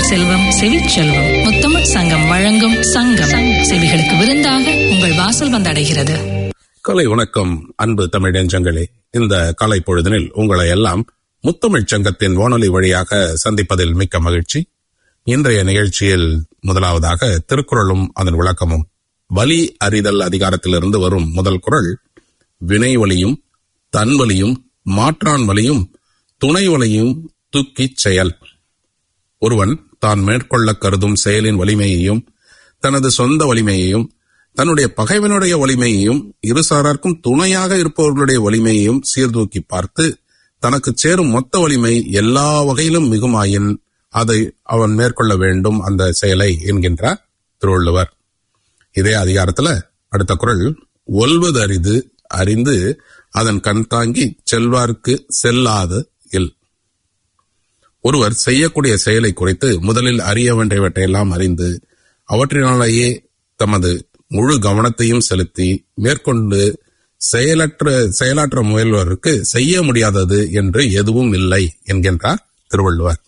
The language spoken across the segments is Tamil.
செல்வம் செவிச்செல்வம் முத்தமிழ் சங்கம் வழங்கும் சங்கம் செவிகளுக்கு விருந்தாக உங்கள் வாசல் வந்தடைகிறது கலை வணக்கம் அன்பு தமிழ் நெஞ்சங்களே இந்த காலை பொழுதினில் உங்களை எல்லாம் முத்தமிழ்ச் சங்கத்தின் வானொலி வழியாக சந்திப்பதில் மிக்க மகிழ்ச்சி இன்றைய நிகழ்ச்சியில் முதலாவதாக திருக்குறளும் அதன் விளக்கமும் வலி அறிதல் அதிகாரத்திலிருந்து வரும் முதல் குறள் வினை வலியும் தன் வலியும் மாற்றான் வலியும் துணை வலியும் தூக்கிச் செயல் ஒருவன் தான் மேற்கொள்ள கருதும் செயலின் வலிமையையும் தனது சொந்த வலிமையையும் தன்னுடைய பகைவனுடைய வலிமையையும் இருசாரார்க்கும் துணையாக இருப்பவர்களுடைய வலிமையையும் சீர்தூக்கி பார்த்து தனக்கு சேரும் மொத்த வலிமை எல்லா வகையிலும் மிகுமாயின் அதை அவன் மேற்கொள்ள வேண்டும் அந்த செயலை என்கின்றார் திருவள்ளுவர் இதே அதிகாரத்துல அடுத்த குறள் ஒல்வது அரிது அறிந்து அதன் கண் தாங்கி செல்வார்க்கு செல்லாது இல் ஒருவர் செய்யக்கூடிய செயலை குறித்து முதலில் அறிய வேண்டியவற்றையெல்லாம் அறிந்து அவற்றினாலேயே தமது முழு கவனத்தையும் செலுத்தி மேற்கொண்டு செயலற்ற செயலாற்ற முயல்வதற்கு செய்ய முடியாதது என்று எதுவும் இல்லை என்கின்றார் திருவள்ளுவர்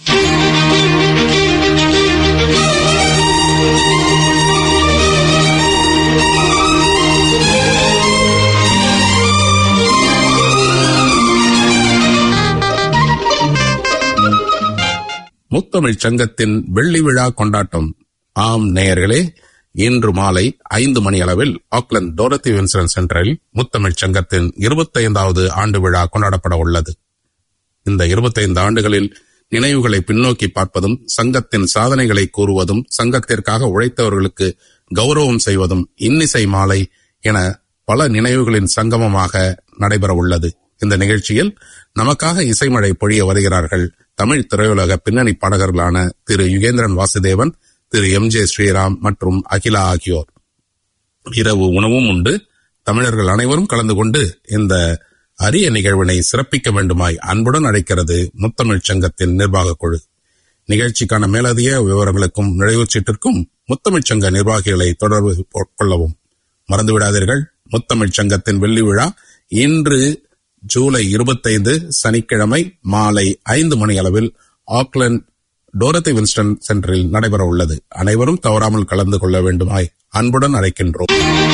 முத்தமிழ்ச் சங்கத்தின் வெள்ளி விழா கொண்டாட்டம் ஆம் நேயர்களே இன்று மாலை ஐந்து மணி அளவில் ஆக்லாந்து டோரத்தி வின்சன் சென்டரில் முத்தமிழ்ச் சங்கத்தின் இருபத்தைந்தாவது ஆண்டு விழா கொண்டாடப்பட உள்ளது இந்த இருபத்தைந்து ஆண்டுகளில் நினைவுகளை பின்னோக்கி பார்ப்பதும் சங்கத்தின் சாதனைகளை கூறுவதும் சங்கத்திற்காக உழைத்தவர்களுக்கு கௌரவம் செய்வதும் இன்னிசை மாலை என பல நினைவுகளின் சங்கமமாக நடைபெற உள்ளது இந்த நிகழ்ச்சியில் நமக்காக இசைமழை பொழிய வருகிறார்கள் தமிழ் திரையுலக பின்னணி பாடகர்களான திரு யுகேந்திரன் வாசுதேவன் திரு எம் ஜே ஸ்ரீராம் மற்றும் அகிலா ஆகியோர் இரவு உணவும் உண்டு தமிழர்கள் அனைவரும் கலந்து கொண்டு இந்த அரிய நிகழ்வினை சிறப்பிக்க வேண்டுமாய் அன்புடன் அழைக்கிறது முத்தமிழ்ச் சங்கத்தின் நிர்வாக குழு நிகழ்ச்சிக்கான மேலதிக விவரங்களுக்கும் நுழைவுச்சீட்டிற்கும் முத்தமிழ்ச் சங்க நிர்வாகிகளை தொடர்பு கொள்ளவும் மறந்துவிடாதீர்கள் முத்தமிழ்ச் சங்கத்தின் வெள்ளி விழா இன்று ஜூலை இருபத்தைந்து சனிக்கிழமை மாலை ஐந்து மணி அளவில் ஆக்லாந்து டோரத்தி வின்ஸ்டன் சென்டரில் நடைபெற உள்ளது அனைவரும் தவறாமல் கலந்து கொள்ள வேண்டுமாய் அன்புடன் அழைக்கின்றோம்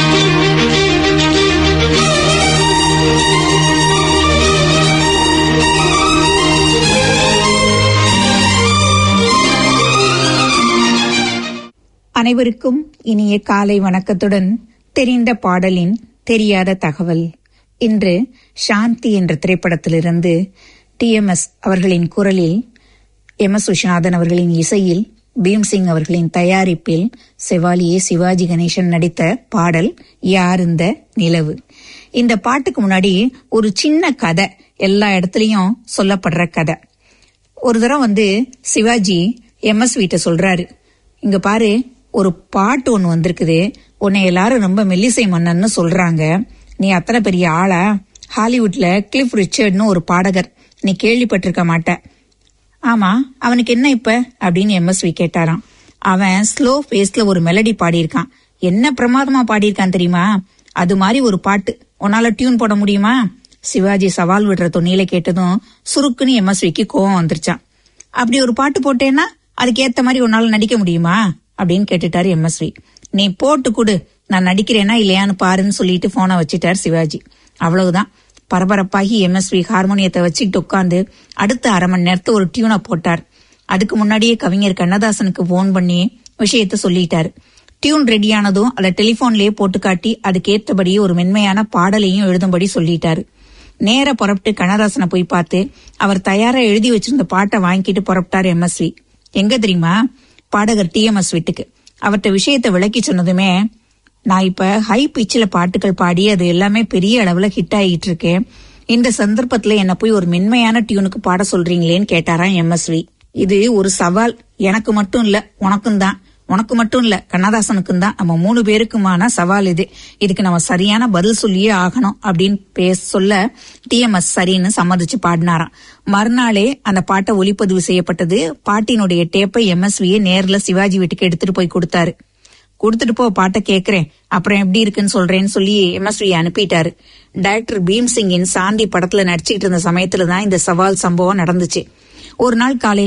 அனைவருக்கும் இனிய காலை வணக்கத்துடன் தெரிந்த பாடலின் தெரியாத தகவல் இன்று சாந்தி என்ற திரைப்படத்திலிருந்து டி எம் எஸ் அவர்களின் குரலில் எம் எஸ் விஸ்வநாதன் அவர்களின் இசையில் பீம்சிங் அவர்களின் தயாரிப்பில் செவாலியே சிவாஜி கணேசன் நடித்த பாடல் யார் இந்த நிலவு இந்த பாட்டுக்கு முன்னாடி ஒரு சின்ன கதை எல்லா இடத்துலயும் சொல்லப்படுற கதை ஒரு தடவை வந்து சிவாஜி எம் எஸ் வீட்டை சொல்றாரு இங்க பாரு ஒரு பாட்டு ஒண்ணு வந்திருக்குது உன்னை எல்லாரும் ரொம்ப மெல்லிசை மன்னன்னு சொல்றாங்க நீ அத்தனை பெரிய ஆளா ஹாலிவுட்ல கிளிஃப் ரிச்சர்ட்னு ஒரு பாடகர் நீ கேள்விப்பட்டிருக்க மாட்ட ஆமா அவனுக்கு என்ன இப்ப அப்படின்னு எம்எஸ்வி கேட்டாராம் அவன் ஸ்லோ பேஸ்ல ஒரு மெலடி பாடியிருக்கான் என்ன பிரமாதமா பாடியிருக்கான் தெரியுமா அது மாதிரி ஒரு பாட்டு உன்னால டியூன் போட முடியுமா சிவாஜி சவால் விடுற தொன்னியில கேட்டதும் சுருக்குன்னு எம்எஸ்விக்கு கோவம் வந்துருச்சான் அப்படி ஒரு பாட்டு போட்டேன்னா அதுக்கு ஏத்த மாதிரி உன்னால நடிக்க முடியுமா அப்படின்னு கேட்டுட்டாரு எம்எஸ்வி நீ போட்டு கொடு நான் நடிக்கிறேனா இல்லையான்னு பாருன்னு சொல்லிட்டு போனை வச்சுட்டார் சிவாஜி அவ்வளவுதான் பரபரப்பாகி எம்எஸ்வி ஹார்மோனியத்தை வச்சுக்கிட்டு உட்காந்து அடுத்த அரை மணி நேரத்தை ஒரு டியூனை போட்டார் அதுக்கு முன்னாடியே கவிஞர் கண்ணதாசனுக்கு போன் பண்ணி விஷயத்த சொல்லிட்டாரு டியூன் ரெடியானதும் அதை டெலிபோன்லயே போட்டு காட்டி அதுக்கேற்றபடியே ஒரு மென்மையான பாடலையும் எழுதும்படி சொல்லிட்டாரு நேர புறப்பட்டு கண்ணதாசனை போய் பார்த்து அவர் தயாரா எழுதி வச்சிருந்த பாட்டை வாங்கிட்டு புறப்பட்டார் எம்எஸ்வி எங்க தெரியுமா பாடகர் டிஎம்எஸ் வீட்டுக்கு அவர்கிட்ட விஷயத்தை விளக்கி சொன்னதுமே நான் இப்ப ஹை பிச்சில் பாட்டுகள் பாடி அது எல்லாமே பெரிய அளவுல ஹிட் ஆகிட்டு இருக்கேன் இந்த சந்தர்ப்பத்துல என்ன போய் ஒரு மென்மையான டியூனுக்கு பாட சொல்றீங்களேன்னு கேட்டாராம் எம்எஸ்வி இது ஒரு சவால் எனக்கு மட்டும் இல்ல உனக்கும் தான் உனக்கு மட்டும் இல்ல கண்ணதாசனுக்கும் தான் நம்ம மூணு பேருக்குமான சவால் இது இதுக்கு நம்ம சரியான பதில் சொல்லியே ஆகணும் அப்படின்னு பேச சொல்ல டிஎம்எஸ் சரின்னு சம்மதிச்சு பாடினாராம் மறுநாளே அந்த பாட்டை ஒளிப்பதிவு செய்யப்பட்டது பாட்டினுடைய டேப்பை எம்எஸ்வியை நேர்ல சிவாஜி வீட்டுக்கு எடுத்துட்டு போய் கொடுத்தாரு கொடுத்துட்டு போ பாட்டை கேக்குறேன் அப்புறம் எப்படி இருக்குன்னு சொல்றேன்னு சொல்லி எம்எஸ்வி அனுப்பிட்டாரு டைரக்டர் பீம் சிங்கின் சாந்தி படத்துல நடிச்சுக்கிட்டு இருந்த சமயத்துல தான் இந்த சவால் சம்பவம் நடந்துச்சு ஒரு நாள் காலையில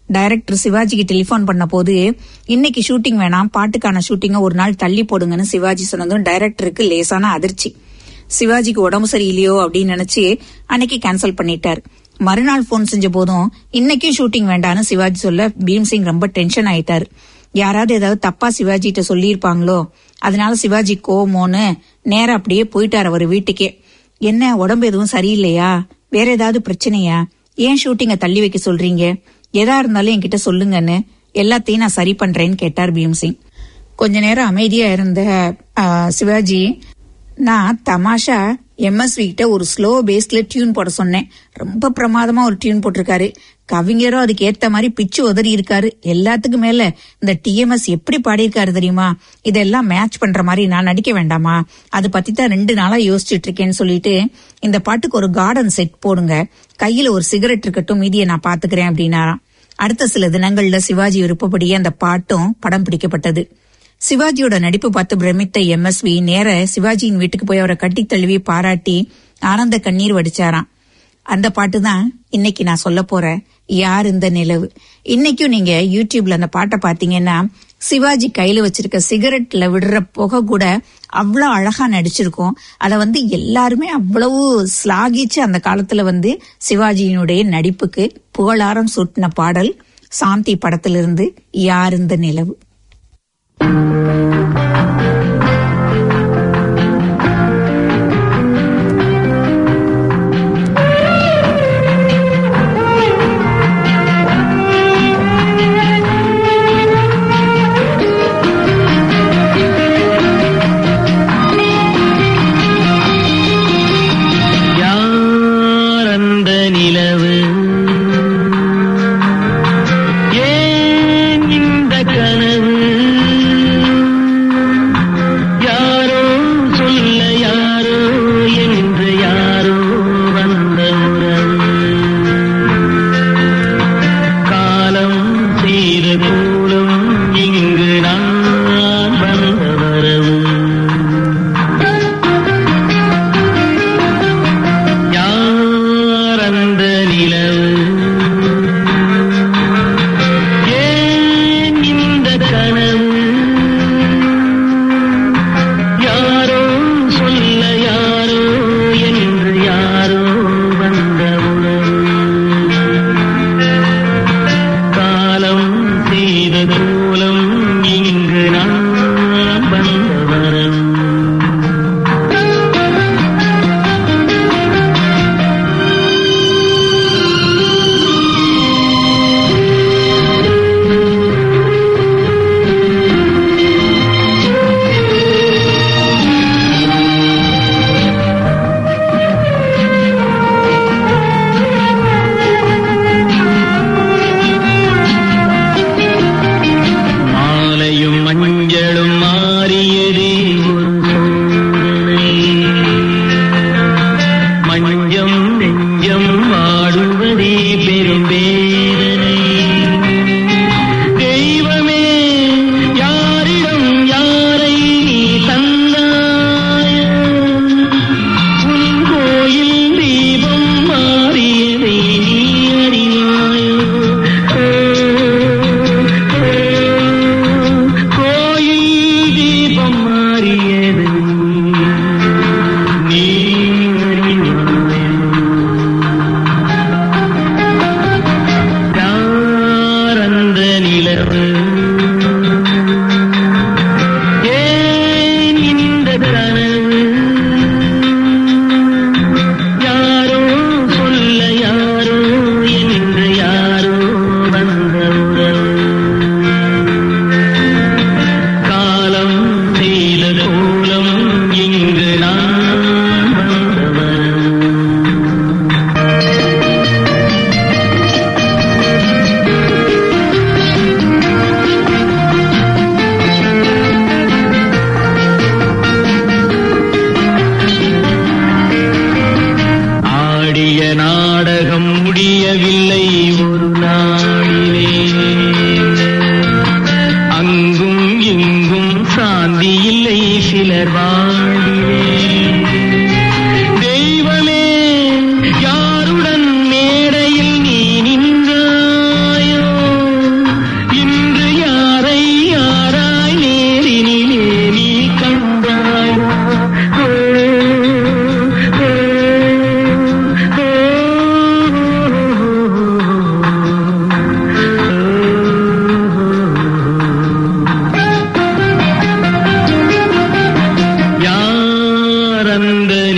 டைரக்டர் சிவாஜிக்கு டெலிபோன் பண்ண போது இன்னைக்கு ஷூட்டிங் வேணாம் பாட்டுக்கான ஷூட்டிங்க ஒரு நாள் தள்ளி போடுங்கன்னு சிவாஜி சொன்னதும் டைரக்டருக்கு லேசான அதிர்ச்சி சிவாஜிக்கு உடம்பு சரியில்லையோ அப்படின்னு நினைச்சு அன்னைக்கு கேன்சல் பண்ணிட்டார் மறுநாள் போன் செஞ்ச போதும் இன்னைக்கும் ஷூட்டிங் வேண்டான்னு சிவாஜி சொல்ல பீம்சிங் ரொம்ப டென்ஷன் ஆயிட்டாரு யாராவது ஏதாவது தப்பா சிவாஜி கிட்ட சொல்லியிருப்பாங்களோ அதனால சிவாஜி கோமோன்னு நேரா அப்படியே போயிட்டார் அவர் வீட்டுக்கே என்ன உடம்பு எதுவும் சரியில்லையா வேற ஏதாவது பிரச்சனையா ஏன் ஷூட்டிங்க தள்ளி வைக்க சொல்றீங்க எதா இருந்தாலும் என்கிட்ட சொல்லுங்கன்னு எல்லாத்தையும் நான் சரி பண்றேன்னு கேட்டார் பீம்சிங் கொஞ்ச நேரம் அமைதியா இருந்த ஆ, சிவாஜி நான் தமாஷா எம்எஸ்வி கிட்ட ஒரு ஸ்லோ பேஸ்ல டியூன் போட சொன்னேன் ரொம்ப பிரமாதமா ஒரு டியூன் போட்டிருக்காரு கவிஞரும் அதுக்கு ஏத்த மாதிரி பிச்சு உதறி இருக்காரு எல்லாத்துக்கும் மேல இந்த டிஎம்எஸ் எப்படி பாடியிருக்காரு தெரியுமா இதெல்லாம் மேட்ச் பண்ற மாதிரி நான் நடிக்க வேண்டாமா அது பத்தி தான் ரெண்டு நாளா யோசிச்சுட்டு இருக்கேன்னு சொல்லிட்டு இந்த பாட்டுக்கு ஒரு கார்டன் செட் போடுங்க கையில ஒரு சிகரெட் இருக்கட்டும் மீதியை நான் பாத்துக்கிறேன் அப்படின்னாராம் அடுத்த சில தினங்கள்ல சிவாஜி விருப்பப்படியே அந்த பாட்டும் படம் பிடிக்கப்பட்டது சிவாஜியோட நடிப்பு பார்த்து பிரமித்த எம்எஸ்வி நேர சிவாஜியின் வீட்டுக்கு போய் அவரை கட்டி தழுவி பாராட்டி ஆனந்த கண்ணீர் வடிச்சாராம் அந்த பாட்டு தான் இன்னைக்கு நான் சொல்ல போறேன் யார் இந்த நிலவு இன்னைக்கும் நீங்க யூடியூப்ல அந்த பாட்டை பாத்தீங்கன்னா சிவாஜி கையில வச்சிருக்க சிகரெட்ல விடுற புகை கூட அவ்வளவு அழகா நடிச்சிருக்கும் அத வந்து எல்லாருமே அவ்வளவு ஸ்லாகிச்சு அந்த காலத்துல வந்து சிவாஜியினுடைய நடிப்புக்கு புகழாரம் சூட்டின பாடல் சாந்தி படத்திலிருந்து யார் இந்த நிலவு யார் அந்த நிலவு ஏன் இந்த கனவு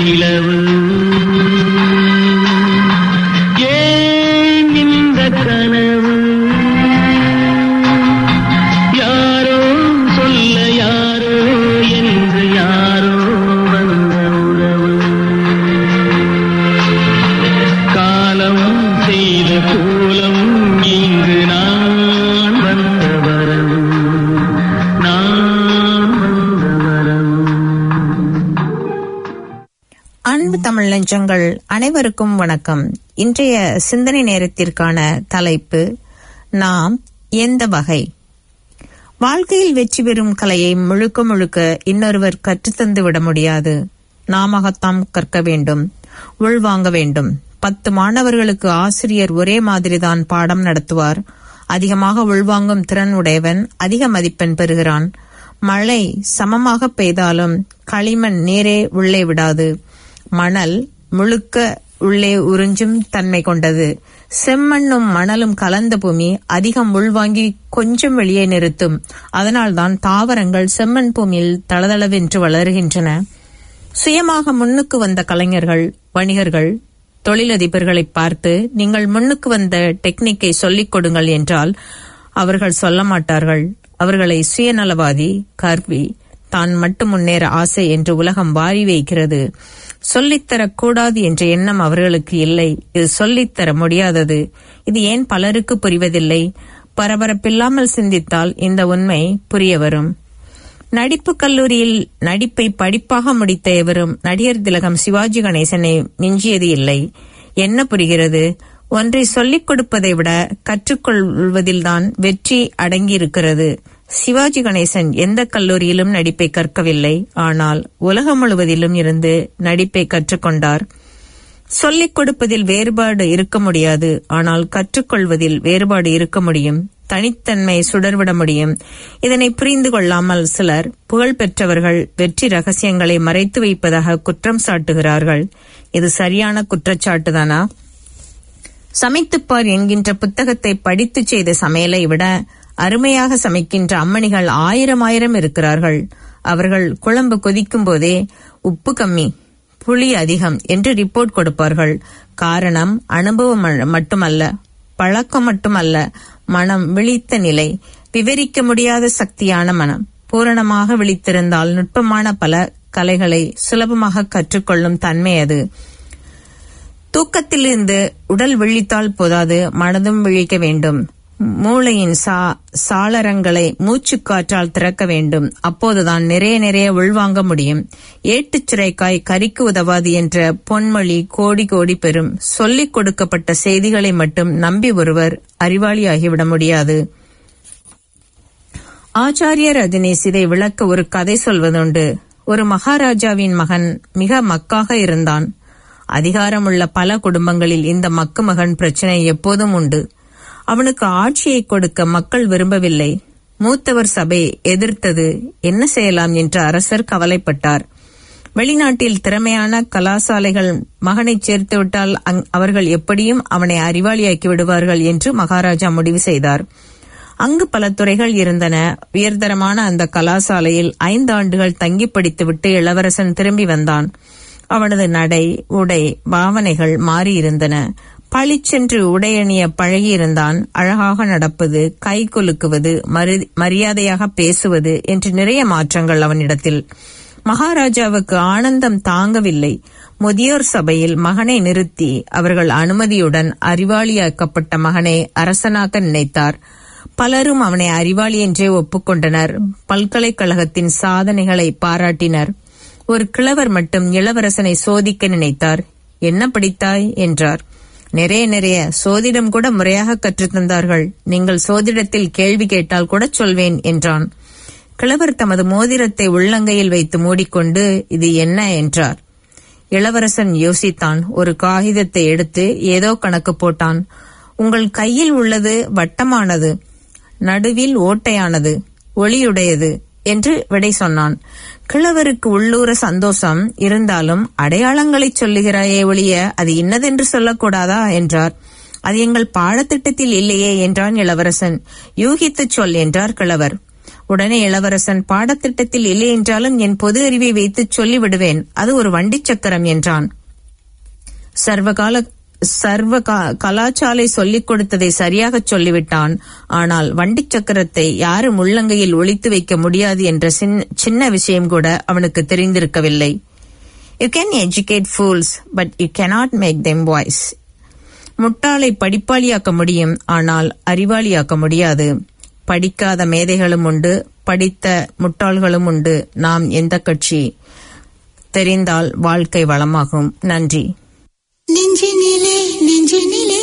நிலவு ஏன் இந்த கனவு யாரோ சொல்ல யாரோ என்று யாரோ வந்த உறவு காலம் செய்த கோலம் இங்கு நான் வந்த வரவு நான் வந்த வரவு அன்பு தமிழ் நெஞ்சங்கள் அனைவருக்கும் வணக்கம் இன்றைய சிந்தனை நேரத்திற்கான தலைப்பு நாம் எந்த வகை வாழ்க்கையில் வெற்றி பெறும் கலையை முழுக்க முழுக்க இன்னொருவர் கற்றுத்தந்து விட முடியாது நாமகத்தாம் கற்க வேண்டும் உள்வாங்க வேண்டும் பத்து மாணவர்களுக்கு ஆசிரியர் ஒரே மாதிரிதான் பாடம் நடத்துவார் அதிகமாக உள்வாங்கும் திறன் உடையவன் அதிக மதிப்பெண் பெறுகிறான் மழை சமமாக பெய்தாலும் களிமண் நீரே உள்ளே விடாது மணல் முழுக்க உள்ளே உறிஞ்சும் தன்மை கொண்டது செம்மண்ணும் மணலும் கலந்த பூமி அதிகம் உள்வாங்கி கொஞ்சம் வெளியே நிறுத்தும் அதனால்தான் தாவரங்கள் செம்மண் பூமியில் தளதளவென்று வளர்கின்றன சுயமாக முன்னுக்கு வந்த கலைஞர்கள் வணிகர்கள் தொழிலதிபர்களை பார்த்து நீங்கள் முன்னுக்கு வந்த டெக்னிக்கை சொல்லிக் கொடுங்கள் என்றால் அவர்கள் சொல்ல மாட்டார்கள் அவர்களை சுயநலவாதி கர்வி தான் மட்டும் முன்னேற ஆசை என்று உலகம் வாரி வைக்கிறது சொல்லித்தரக் கூடாது என்ற எண்ணம் அவர்களுக்கு இல்லை இது சொல்லித்தர முடியாதது இது ஏன் பலருக்கு புரிவதில்லை பரபரப்பில்லாமல் சிந்தித்தால் இந்த உண்மை புரிய வரும் நடிப்பு கல்லூரியில் நடிப்பை படிப்பாக முடித்த எவரும் நடிகர் திலகம் சிவாஜி கணேசனை மிஞ்சியது இல்லை என்ன புரிகிறது ஒன்றை சொல்லிக் கொடுப்பதை விட கற்றுக்கொள்வதில்தான் வெற்றி அடங்கியிருக்கிறது சிவாஜி கணேசன் எந்த கல்லூரியிலும் நடிப்பை கற்கவில்லை ஆனால் உலகம் முழுவதிலும் இருந்து நடிப்பை கற்றுக்கொண்டார் சொல்லிக் கொடுப்பதில் வேறுபாடு இருக்க முடியாது ஆனால் கற்றுக்கொள்வதில் வேறுபாடு இருக்க முடியும் தனித்தன்மை சுடர்விட முடியும் இதனை புரிந்து கொள்ளாமல் சிலர் புகழ் பெற்றவர்கள் வெற்றி ரகசியங்களை மறைத்து வைப்பதாக குற்றம் சாட்டுகிறார்கள் இது சரியான குற்றச்சாட்டுதானா சமைத்துப்பார் என்கின்ற புத்தகத்தை படித்து செய்த சமையலை விட அருமையாக சமைக்கின்ற அம்மணிகள் ஆயிரம் ஆயிரம் இருக்கிறார்கள் அவர்கள் குழம்பு கொதிக்கும் போதே உப்பு கம்மி புளி அதிகம் என்று ரிப்போர்ட் கொடுப்பார்கள் காரணம் அனுபவம் ம- மட்டுமல்ல பழக்கம் மட்டுமல்ல மனம் விழித்த நிலை விவரிக்க முடியாத சக்தியான மனம் பூரணமாக விழித்திருந்தால் நுட்பமான பல கலைகளை சுலபமாக கற்றுக்கொள்ளும் தன்மை அது தூக்கத்திலிருந்து உடல் விழித்தால் போதாது மனதும் விழிக்க வேண்டும் மூளையின் சா சாளரங்களை மூச்சுக்காற்றால் திறக்க வேண்டும் அப்போதுதான் நிறைய நிறைய உள்வாங்க முடியும் ஏட்டுச் சுரைக்காய் கறிக்கு உதவாது என்ற பொன்மொழி கோடி கோடி பெறும் சொல்லிக் கொடுக்கப்பட்ட செய்திகளை மட்டும் நம்பி ஒருவர் அறிவாளியாகிவிட முடியாது ஆச்சாரியர் ரஜினீஷ் இதை விளக்க ஒரு கதை சொல்வதுண்டு ஒரு மகாராஜாவின் மகன் மிக மக்காக இருந்தான் அதிகாரமுள்ள பல குடும்பங்களில் இந்த மக்கு மகன் பிரச்சனை எப்போதும் உண்டு அவனுக்கு ஆட்சியை கொடுக்க மக்கள் விரும்பவில்லை மூத்தவர் சபை எதிர்த்தது என்ன செய்யலாம் என்று அரசர் கவலைப்பட்டார் வெளிநாட்டில் திறமையான கலாசாலைகள் மகனை சேர்த்துவிட்டால் அங்- அவர்கள் எப்படியும் அவனை அறிவாளியாக்கி விடுவார்கள் என்று மகாராஜா முடிவு செய்தார் அங்கு பல துறைகள் இருந்தன உயர்தரமான அந்த கலாசாலையில் ஐந்து ஆண்டுகள் தங்கி படித்துவிட்டு இளவரசன் திரும்பி வந்தான் அவனது நடை உடை பாவனைகள் மாறியிருந்தன பளிச்சென்று உடையணிய பழகியிருந்தான் அழகாக நடப்பது கை குலுக்குவது மரி- மரியாதையாக பேசுவது என்று நிறைய மாற்றங்கள் அவனிடத்தில் மகாராஜாவுக்கு ஆனந்தம் தாங்கவில்லை முதியோர் சபையில் மகனை நிறுத்தி அவர்கள் அனுமதியுடன் அறிவாளியாக்கப்பட்ட மகனை அரசனாக்க நினைத்தார் பலரும் அவனை அறிவாளி என்றே ஒப்புக்கொண்டனர் பல்கலைக்கழகத்தின் சாதனைகளை பாராட்டினர் ஒரு கிழவர் மட்டும் இளவரசனை சோதிக்க நினைத்தார் என்ன படித்தாய் என்றார் நிறைய நிறைய சோதிடம் கூட முறையாக கற்றுத்தந்தார்கள் நீங்கள் சோதிடத்தில் கேள்வி கேட்டால் கூட சொல்வேன் என்றான் கிழவர் தமது மோதிரத்தை உள்ளங்கையில் வைத்து மூடிக்கொண்டு இது என்ன என்றார் இளவரசன் யோசித்தான் ஒரு காகிதத்தை எடுத்து ஏதோ கணக்கு போட்டான் உங்கள் கையில் உள்ளது வட்டமானது நடுவில் ஓட்டையானது ஒளியுடையது என்று விடை சொன்னான் கிழவருக்கு உள்ளூர சந்தோஷம் இருந்தாலும் அடையாளங்களைச் சொல்லுகிறாயே ஒழிய அது இன்னதென்று சொல்லக்கூடாதா என்றார் அது எங்கள் பாடத்திட்டத்தில் இல்லையே என்றான் இளவரசன் யூகித்துச் சொல் என்றார் கிழவர் உடனே இளவரசன் பாடத்திட்டத்தில் இல்லை என்றாலும் என் பொது அறிவை வைத்து சொல்லிவிடுவேன் அது ஒரு வண்டிச் சக்கரம் என்றான் சர்வகால சர்வ கா- கலாச்சாலை சொல்லிக் கொடுத்ததை சரியாகச் சொல்லிவிட்டான் ஆனால் வண்டிச் சக்கரத்தை யாரும் உள்ளங்கையில் ஒளித்து வைக்க முடியாது என்ற சின்ன- சின்ன விஷயம் கூட அவனுக்கு தெரிந்திருக்கவில்லை you can educate fools but you cannot make them wise முட்டாளை படிப்பாளியாக்க முடியும் ஆனால் அறிவாளியாக்க முடியாது படிக்காத மேதைகளும் உண்டு படித்த முட்டாள்களும் உண்டு நாம் எந்த கட்சி தெரிந்தால் வாழ்க்கை வளமாகும் நன்றி நெஞ்சினிலே நெஞ்சினிலே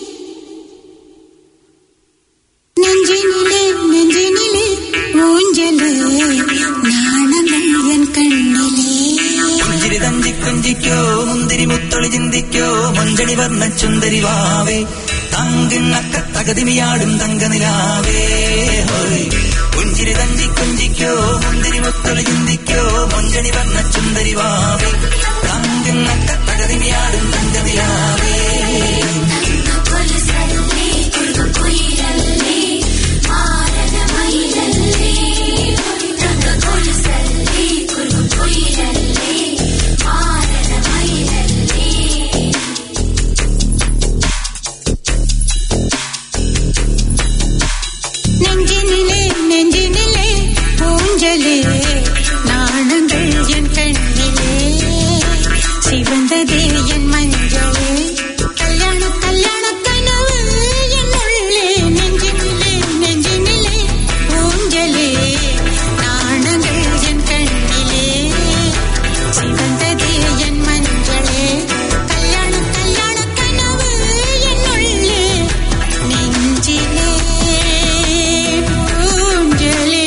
நெஞ்சினிலே நெஞ்சினிலே ஊஞ்சலே நாணங்கள் என் கண்ணிலே പുഞ്ചിരി തഞ്ചി കൊഞ്ചിക്കോ മുന്തിരി മുത്തൊളി ചിന്തിക്കോ മഞ്ചണി വർണ്ണ ചുന്ദരി വാവേ തങ്കിണ്ണക്ക തകതിമിയാടും തങ്കനിലാവേ ഹോയ് പുഞ്ചിരി തഞ്ചി കൊഞ്ചിക്കോ മുന്തിരി മുത്തൊളി ചിന്തിക്കോ മഞ്ചണി വർണ്ണ ചുന്ദരി വാവേ തങ്കിണ്ണക്ക തകതിമിയാടും തങ്കനിലാവേ நெஞ்சினிலே நெஞ்சினிலே ஊஞ்சலே நாணங்கள் என் கண்ணிலே சிவந்ததே என் மஞ்சளே கல்யாண கல்யாண கனவு என் உள்ளே நெஞ்சினிலே நெஞ்சினிலே ஊஞ்சலே நாணங்கள் என் கண்ணிலே சிவந்ததே என் மஞ்சளே கல்யாண கல்யாண கனவு என் உள்ளே நெஞ்சிலே ஊஞ்சலே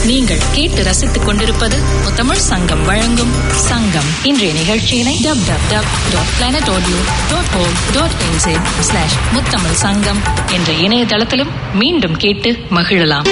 நீங்கள் கேட்டு ரசித்துக் கொண்டிருப்பது முத்தமிழ் சங்கம் வழங்கும் சங்கம் இன்றைய நிகழ்ச்சியினை W W W dot planet audio dot com dot NJ slash Muthamizh Sangam என்ற இணையதளத்திலும் மீண்டும் கேட்டு மகிழலாம்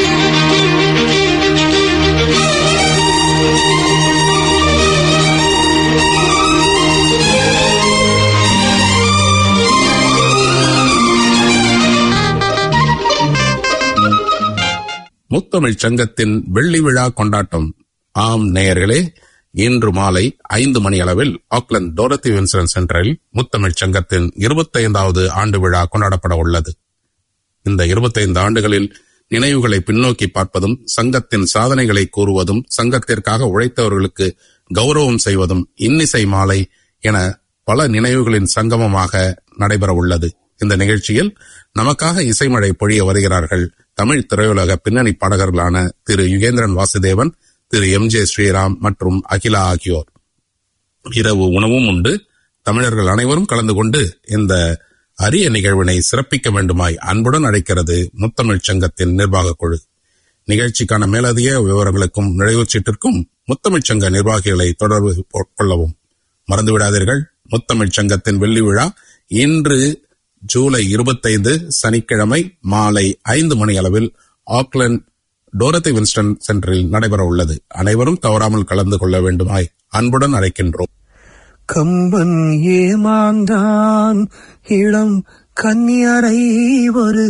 முத்தமிழ்ச் சங்கத்தின் வெள்ளி விழா கொண்டாட்டம் ஆம் நேயர்களே இன்று மாலை ஐந்து மணி அளவில் ஆக்லாந்து டோரத்தி வின்சன் சென்டரில் முத்தமிழ்ச் சங்கத்தின் இருபத்தைந்தாவது ஆண்டு விழா கொண்டாடப்பட உள்ளது இந்த இருபத்தைந்து ஆண்டுகளில் நினைவுகளை பின்னோக்கி பார்ப்பதும் சங்கத்தின் சாதனைகளை கூறுவதும் சங்கத்திற்காக உழைத்தவர்களுக்கு கௌரவம் செய்வதும் இன்னிசை மாலை என பல நினைவுகளின் சங்கமமாக நடைபெற உள்ளது இந்த நிகழ்ச்சியில் நமக்காக இசைமழை பொழிய வருகிறார்கள் தமிழ் திரையுலக பின்னணி பாடகர்களான திரு யுகேந்திரன் வாசுதேவன் திரு எம் ஜே ஸ்ரீராம் மற்றும் அகிலா ஆகியோர் இரவு உணவும் உண்டு தமிழர்கள் அனைவரும் கலந்து கொண்டு இந்த அரிய நிகழ்வினை சிறப்பிக்க வேண்டுமாய் அன்புடன் அழைக்கிறது முத்தமிழ்ச் சங்கத்தின் நிர்வாகக் குழு நிகழ்ச்சிக்கான மேலதிக விவரங்களுக்கும் நுழைவுச் சீட்டிற்கும் முத்தமிழ்ச் சங்க நிர்வாகிகளை தொடர்பு கொள்ளவும் மறந்துவிடாதீர்கள் முத்தமிழ்ச் சங்கத்தின் வெள்ளி விழா இன்று ஜூலை இருபத்தைந்து சனிக்கிழமை மாலை ஐந்து மணி அளவில் ஆக்லாந்து டோரத்தி வின்ஸ்டன் சென்டரில் நடைபெற உள்ளது அனைவரும் தவறாமல் கலந்து கொள்ள வேண்டுமாய் அன்புடன் அழைக்கின்றோம் கம்பன் ஏமாந்தான் இளம் கன்னியரை ஒரு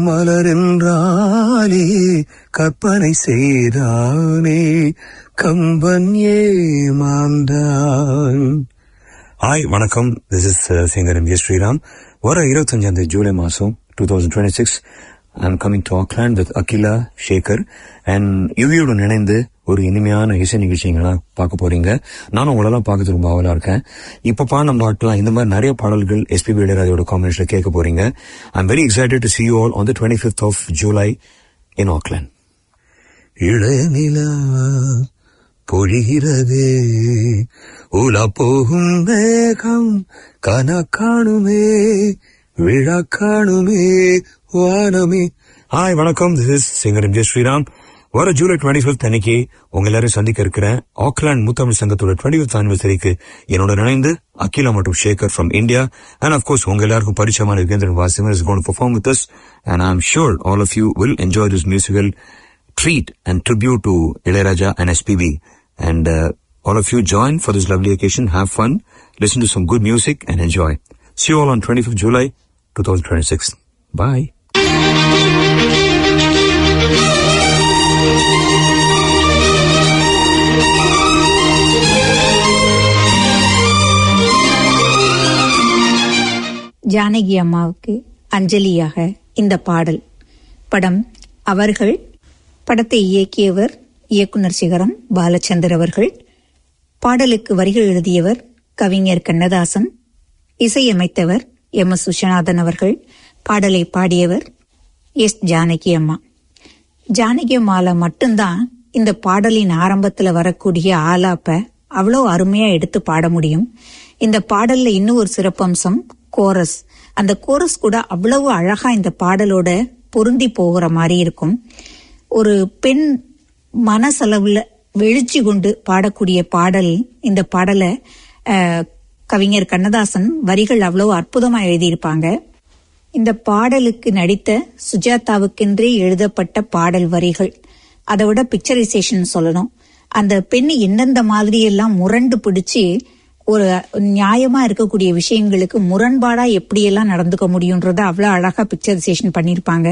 மலரென்றாலே கற்பனை செய்தானே கம்பன் ஏமாந்தான் ஹாய் வணக்கம் this is singer M S Sriram வர இருபத்தஞ்சாம் தேதி ஜூலை மாதம் two thousand twenty six I'm coming to Auckland with Akhila Shekar and யுவியுடன் இணைந்து ஒரு இனிமையான இசை நிகழ்ச்சிங்களாம் பார்க்க போறீங்க நானும் உங்களெல்லாம் பார்க்கறது ரொம்ப ஆவலா இருக்கேன் இப்ப பாடின பாட்டுலாம் இந்த மாதிரி நிறைய பாடல்கள் எஸ்பிபி இளையராஜோட காம்பினேஷன்ல கேட்க போறீங்க I'm very excited to see you all on the twenty fifth of July in Auckland இளநிலா பொழிகிறது உலா போகும் வேகம் கன காணுமே விழா காணுமே வானமே ஹாய் வணக்கம் this is singer M J Sriram வர ஜூலை டுவெண்ட்டி ஃபிஃப்த் அன்னைக்கு உங்க எல்லாரும் சந்திக்க இருக்கிறேன் ஆக்லாந்து முத்தமிழ் சங்கத்தோட டுவெண்ட்டி ஃபிஃப்த் ஆனிவர்சரிக்கு என்னோட இணைந்து அகிலா மற்றும் Shekar from India and of course உங்க எல்லாருக்கும் பரிச்சயமான யுகேந்திரன் வாசிமன் is gonna perform with us and I am sure all of you will enjoy this musical treat and tribute to Ilayaraja and SPB. And uh, all of you join for this lovely occasion, have fun, listen to some good music and enjoy. See you all on 25th July 2026. Bye. Janaki அம்மாவுக்கு அஞ்சலியாக இந்த பாடல் படம் அவர்கள் படத்தை இயக்கியவர் இயக்குனர் சிகரம் பாலச்சந்தர் அவர்கள் பாடலுக்கு வரிகள் எழுதியவர் கவிஞர் கண்ணதாசன் இசையமைத்தவர் எம் எஸ் சுஷநாதன் அவர்கள் பாடலை பாடியவர் எஸ் ஜானகி அம்மா ஜானகி அம்மால மட்டும்தான் இந்த பாடலின் ஆரம்பத்துல வரக்கூடிய ஆலாப்ப அவ்வளோ அருமையா எடுத்து பாட முடியும் இந்த பாடல்ல இன்னும் ஒரு சிறப்பம்சம் கோரஸ் அந்த கோரஸ் கூட அவ்வளவு அழகா இந்த பாடலோட பொருந்தி போகிற மாதிரி இருக்கும் ஒரு பெண் மனசளவுல வெளிச்சி கொண்டு பாடக்கூடிய பாடல் இந்த பாடலை அஹ், கவிஞர் கண்ணதாசன் வரிகள் அவ்வளவு அற்புதமா எழுதியிருப்பாங்க இந்த பாடலுக்கு நடித்த சுஜாதாவுக்கென்றே எழுதப்பட்ட பாடல் வரிகள் அதை விட பிக்சரைசேஷன் சொல்லணும் அந்த பெண் எந்தெந்த மாதிரி எல்லாம் முரண்டு பிடிச்சு ஒரு நியாயமா இருக்கக்கூடிய விஷயங்களுக்கு முரண்பாடா எப்படியெல்லாம் நடந்துக்க முடியுன்றத அவ்வளவு அழகா பிக்சரைசேஷன் பண்ணியிருப்பாங்க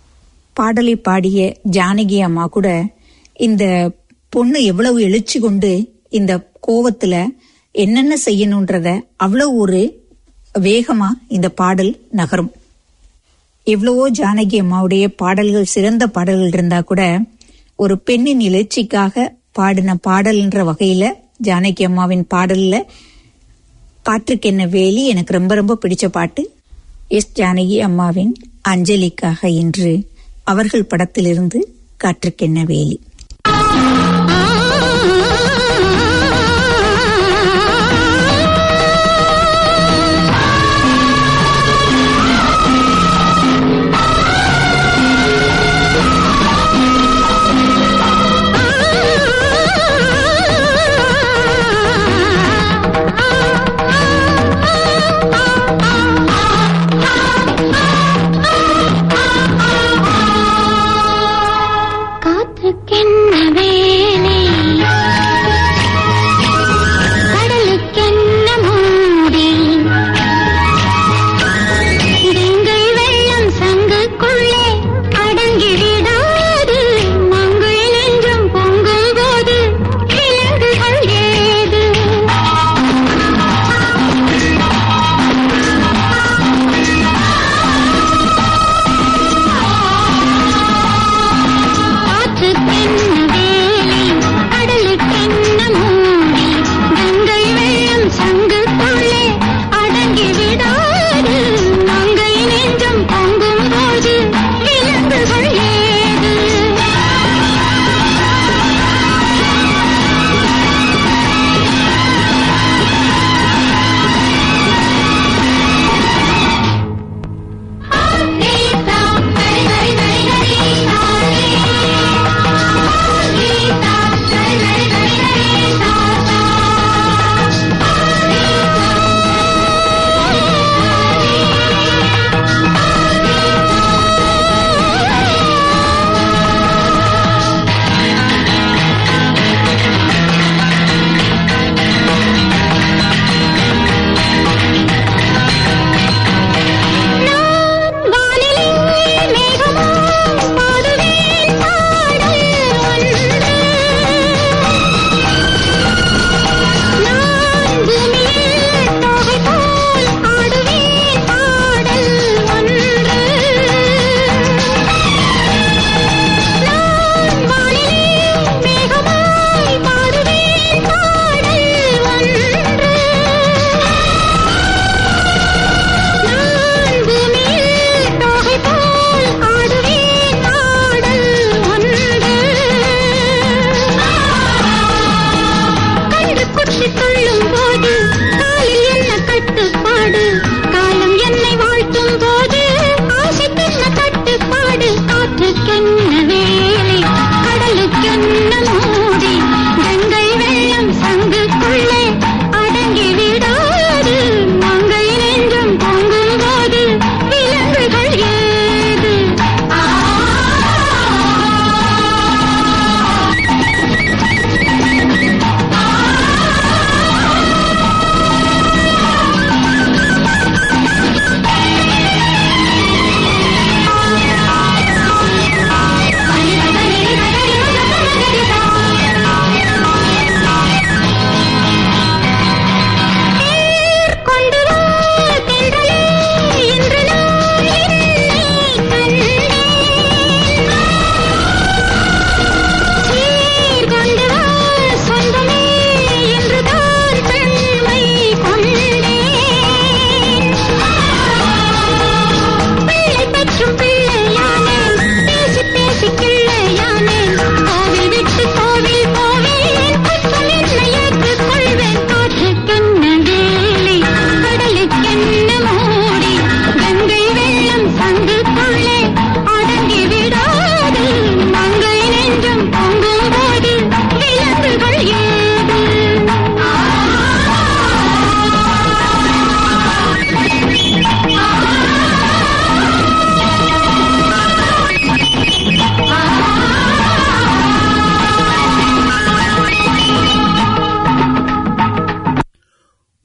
பாடலை பாடிய ஜானகி அம்மா கூட இந்த பொண்ணு எவ்வளவு எழுச்சி கொண்டு இந்த கோவத்துல என்னென்ன செய்யணுன்றத அவ்வளவு ஒரு வேகமா இந்த பாடல் நகரும் எவ்வளவோ ஜானகி அம்மாவுடைய பாடல்கள் சிறந்த பாடல்கள் இருந்தா கூட ஒரு பெண்ணின் எழுச்சிக்காக பாடின பாடல்ன்ற வகையில ஜானகி அம்மாவின் பாடல்ல காற்றுக்கென்ன வேலி எனக்கு ரொம்ப ரொம்ப பிடிச்ச பாட்டு எஸ் ஜானகி அம்மாவின் அஞ்சலிக்காக இன்று அவர்கள் படத்திலிருந்து காற்றுக்கென்ன வேலி ஆ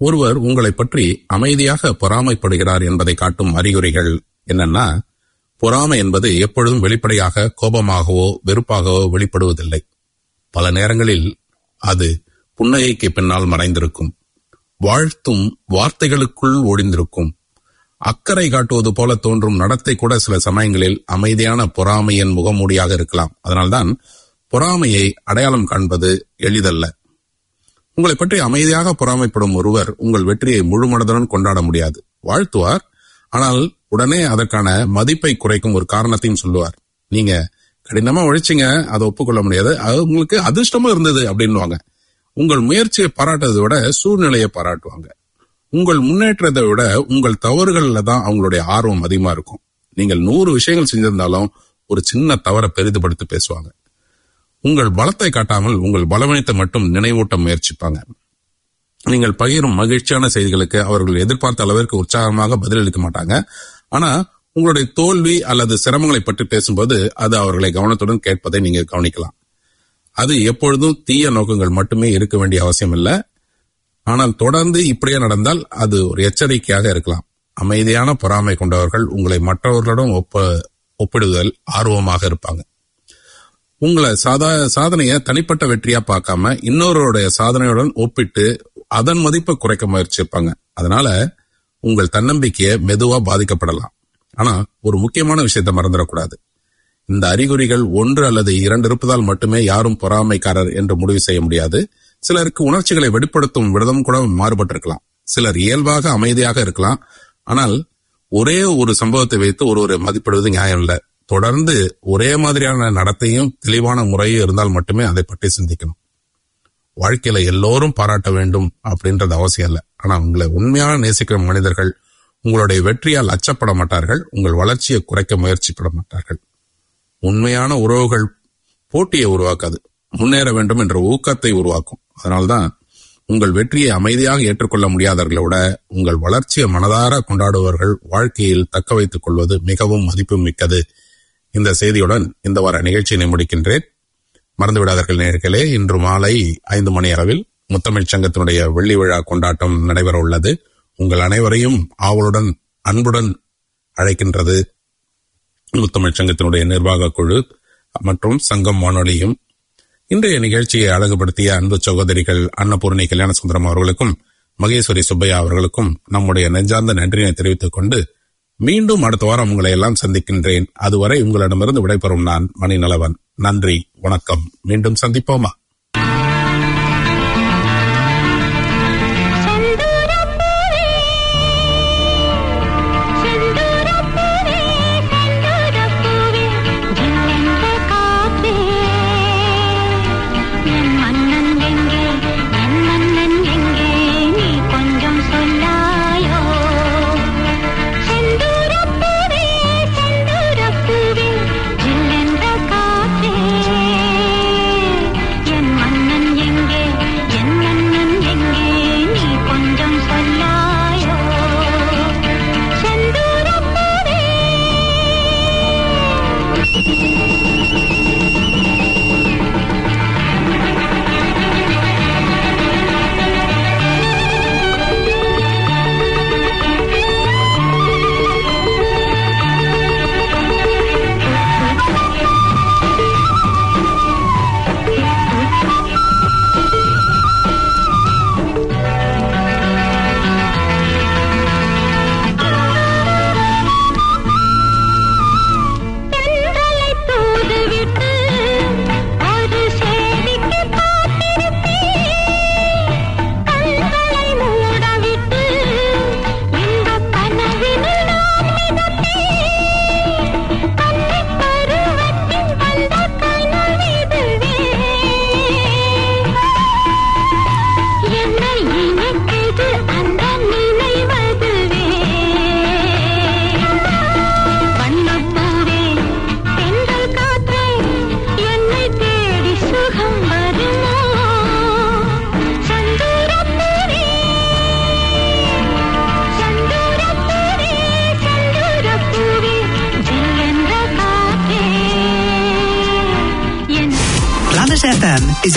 ஒருவர் உங்களை பற்றி அமைதியாக பொறாமைப்படுகிறார் என்பதை காட்டும் அறிகுறிகள் என்னன்னா பொறாமை என்பது எப்பொழுதும் வெளிப்படையாக கோபமாகவோ வெறுப்பாகவோ வெளிப்படுவதில்லை பல நேரங்களில் அது புன்னகைக்கு பின்னால் மறைந்திருக்கும் வாழ்த்தும் வார்த்தைகளுக்குள் ஒளிந்திருக்கும் அக்கறை காட்டுவது போல தோன்றும் நடத்தை கூட சில சமயங்களில் அமைதியான பொறாமையின் முகமூடியாக இருக்கலாம் அதனால்தான் பொறாமையை அடையாளம் காண்பது எளிதல்ல உங்களை பற்றி அமைதியாக பொறாமைப்படும் ஒருவர் உங்கள் வெற்றியை முழு மனதுடன் கொண்டாட முடியாது வாழ்த்துவார் ஆனால் உடனே அதற்கான மதிப்பை குறைக்கும் ஒரு காரணத்தையும் சொல்லுவார் நீங்க கடினமா உழைச்சிங்க அதை ஒப்புக்கொள்ள முடியாது அது உங்களுக்கு அதிர்ஷ்டமா இருந்தது அப்படின்னுவாங்க உங்கள் முயற்சியை பாராட்டுறதை விட சூழ்நிலையை பாராட்டுவாங்க உங்கள் முன்னேற்றத்தை விட உங்கள் தவறுகள்ல தான் அவங்களுடைய ஆர்வம் அதிகமா இருக்கும் நீங்கள் நூறு விஷயங்கள் செஞ்சிருந்தாலும் ஒரு சின்ன தவறை பெரிதுபடுத்தி பேசுவாங்க உங்கள் பலத்தை காட்டாமல் உங்கள் பலவீனத்தை மட்டும் நினைவூட்ட முயற்சிப்பாங்க நீங்கள் பகிரும் மகிழ்ச்சியான செய்திகளுக்கு அவர்கள் எதிர்பார்த்த அளவிற்கு உற்சாகமாக பதிலளிக்க மாட்டாங்க ஆனா உங்களுடைய தோல்வி அல்லது சிரமங்களை பற்றி பேசும்போது அது அவர்களை கவனத்துடன் கேட்பதை நீங்க கவனிக்கலாம் அது எப்பொழுதும் தீய நோக்கங்கள் மட்டுமே இருக்க வேண்டிய அவசியம் இல்லை ஆனால் தொடர்ந்து இப்படியே நடந்தால் அது ஒரு எச்சரிக்கையாக இருக்கலாம் அமைதியான பொறாமை கொண்டவர்கள் உங்களை மற்றவர்களுடன் ஒப்ப ஒப்பிடுதல் ஆர்வமாக இருப்பாங்க உங்களை சாதா சாதனையை தனிப்பட்ட வெற்றியா பார்க்காம இன்னொருடைய சாதனையுடன் ஒப்பிட்டு அதன் மதிப்பை குறைக்க முயற்சிப்பாங்க அதனால உங்கள் தன்னம்பிக்கையை மெதுவா பாதிக்கப்படலாம் ஆனா ஒரு முக்கியமான விஷயத்தை மறந்துடக்கூடாது இந்த அறிகுறிகள் ஒன்று அல்லது இரண்டு இருப்பதால் மட்டுமே யாரும் பொறாமைக்காரர் என்று முடிவு செய்ய முடியாது சிலருக்கு உணர்ச்சிகளை வெளிப்படுத்தும் விதம் கூட மாறுபட்டிருக்கலாம் சிலர் இயல்பாக அமைதியாக இருக்கலாம் ஆனால் ஒரே ஒரு சம்பவத்தை வைத்து ஒருவரை மதிப்பிடுவது நியாயம் இல்லை தொடர்ந்து ஒரே மாதிரியான நடத்தையும் தெளிவான முறையும் இருந்தால் மட்டுமே அதை பற்றி சிந்திக்கணும் வாழ்க்கையில எல்லோரும் பாராட்ட வேண்டும் அப்படின்றது அவசியம் இல்லை ஆனா உங்களை உண்மையான நேசிக்கிற மனிதர்கள் உங்களுடைய வெற்றியால் அச்சப்பட மாட்டார்கள் உங்கள் வளர்ச்சியை குறைக்க முயற்சிப்பட மாட்டார்கள் உண்மையான உறவுகள் போட்டியை உருவாக்காது முன்னேற வேண்டும் என்ற ஊக்கத்தை உருவாக்கும் அதனால்தான் உங்கள் வெற்றியை அமைதியாக ஏற்றுக்கொள்ள முடியாதவர்களை விட உங்கள் வளர்ச்சியை மனதார கொண்டாடுபவர்கள் வாழ்க்கையில் தக்க வைத்துக் கொள்வது மிகவும் மதிப்பு மிக்கது இந்த செய்தியுடன் இந்த வார நிகழ்ச்சியினை முடிக்கின்றேன் மறந்துவிடாதீர்கள் நேர்களே இன்று மாலை ஐந்து மணி அளவில் முத்தமிழ் சங்கத்தினுடைய வெள்ளி விழா கொண்டாட்டம் நடைபெற உள்ளது உங்கள் அனைவரையும் ஆவலுடன் அன்புடன் அழைக்கின்றது முத்தமிழ் சங்கத்தினுடைய நிர்வாக குழு மற்றும் சங்கம் வானொலியும் இன்றைய நிகழ்ச்சியை அழகுபடுத்திய அன்பு சகோதரிகள் அன்னபூர்ணி கல்யாண சுந்தரம் அவர்களுக்கும் மகேஸ்வரி சுப்பையா அவர்களுக்கும் நம்முடைய நெஞ்சார்ந்த நன்றியை தெரிவித்துக் கொண்டு மீண்டும் அடுத்த வாரம் உங்களை எல்லாம் சந்திக்கின்றேன் அதுவரை உங்களிடமிருந்து விடைபெறும் நான் மணிநலவன் நன்றி வணக்கம் மீண்டும் சந்திப்போமா செந்தூரப்பூவே செந்தூரப்பூவே செந்தூரப்பூவே ஜில்லென்ற காற்றே என் மன்னன் எங்கே என் மன்னன் எங்கே நீ கொஞ்சம் சொல்லாயோ செந்தூரப்பூவே செந்தூரப்பூவே ஜில்லென்ற காற்றே என் மன்னன் எங்கே என் மன்னன் எங்கே நீ கொஞ்சம் சொல்லாயோ செந்தூரப்பூவே தென்றலை தூதுவிட்டு ஒரு சேதிக்கு காத்திருப்பேன் கண்களை மூடவிட்டு இன்பக் கனவினில் நான் மிதப்பேன் கன்னிப் பருவத்தில் வந்த கனவிதுவே என்னை இணைத்தது அந்த நினைவதுவே வண்ணப்பூவே தென்றல் காற்றே என்னை தேடி சுகம் வருமோ சந்தூரப்பூவே சந்தூரப்பூவே சந்தூரப்பூவே ஜில்லென்ற காற்றே என் Planet FM is